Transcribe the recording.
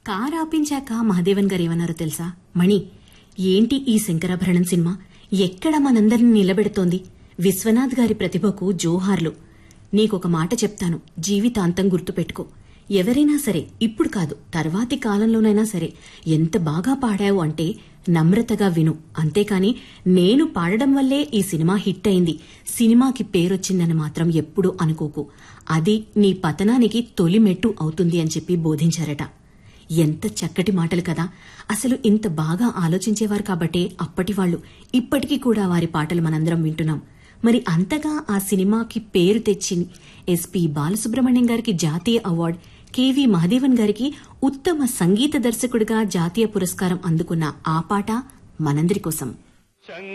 car ఆపించాక Mahadevan గారు ఏమన్నారో తెలుసా మణి ఏంటి ఈ శంకరాభరణం సినిమా ఎక్కడ మనందరిని నిలబెడుతోంది విశ్వనాథ్ గారి ప్రతిభకు జోహార్లు నీకొక మాట చెప్తాను జీవితాంతం గుర్తుపెట్టుకో ఎవరైనా సరే ఇప్పుడు కాదు తర్వాతి కాలంలోనైనా సరే ఎంత బాగా పాడావు అంటే నమ్రతగా విను అంతేకాని నేను పాడడం వల్లే ఈ సినిమా హిట్ అయింది సినిమాకి పేరొచ్చిందని మాత్రం ఎప్పుడూ అనుకోకు అది నీ పతనానికి తొలి మెట్టు అవుతుంది అని చెప్పి బోధించారట ఎంత చక్కటి మాటలు కదా అసలు ఇంత బాగా ఆలోచించేవారు కాబట్టే అప్పటి వాళ్ళు ఇప్పటికీ కూడా వారి పాటలు మనందరం వింటున్నాం మరి అంతగా ఆ సినిమాకి పేరు తెచ్చి ఎస్పి బాలసుబ్రహ్మణ్యం గారికి జాతీయ అవార్డు కెవి మహదేవన్ గారికి ఉత్తమ సంగీత దర్శకుడిగా జాతీయ పురస్కారం అందుకున్న ఆ పాట మనందరి కోసం